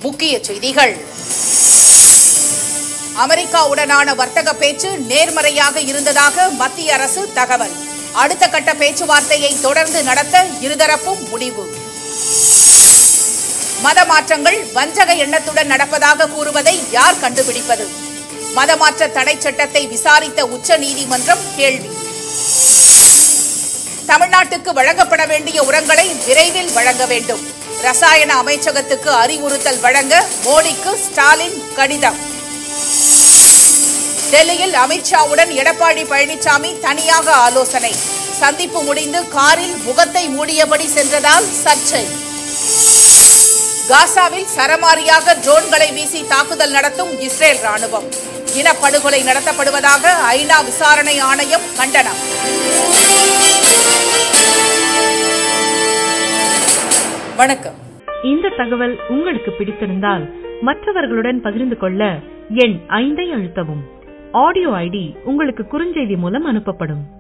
முக்கிய செய்திகள் அமெரிக்காவுடனான வர்த்தக பேச்சு நேர்மறையாக இருந்ததாக மத்திய அரசு தகவல் அடுத்த கட்ட பேச்சுவார்த்தையை தொடர்ந்து நடத்த இருதரப்பும் முடிவு மத மாற்றங்கள் வஞ்சக எண்ணத்துடன் நடப்பதாக கூறுவதை யார் கண்டுபிடிப்பது மதமாற்ற தடை சட்டத்தை விசாரித்த உச்சநீதிமன்றம் கேள்வி தமிழ்நாட்டுக்கு வழங்கப்பட வேண்டிய உரங்களை விரைவில் வழங்க வேண்டும் ரசாயன அமைச்சகத்துக்கு அறிவுறுத்தல் வழங்க மோடிக்கு ஸ்டாலின் கடிதம் டெல்லியில் அமித்ஷாவுடன் எடப்பாடி பழனிசாமி தனியாக ஆலோசனை சந்திப்பு முடிந்து காரில் முகத்தை மூடியபடி சென்றதால் சர்ச்சை காசாவில் சரமாரியாக ட்ரோன்களை வீசி தாக்குதல் நடத்தும் இஸ்ரேல் ராணுவம் இனப்படுகொலை நடத்தப்படுவதாக ஐநா விசாரணை ஆணையம் கண்டனம் வணக்கம் இந்த தகவல் உங்களுக்கு பிடித்திருந்தால் மற்றவர்களுடன் பகிர்ந்து கொள்ள எண் ஐந்தை அழுத்தவும் ஆடியோ ஐடி உங்களுக்கு குறுஞ்செய்தி மூலம் அனுப்பப்படும்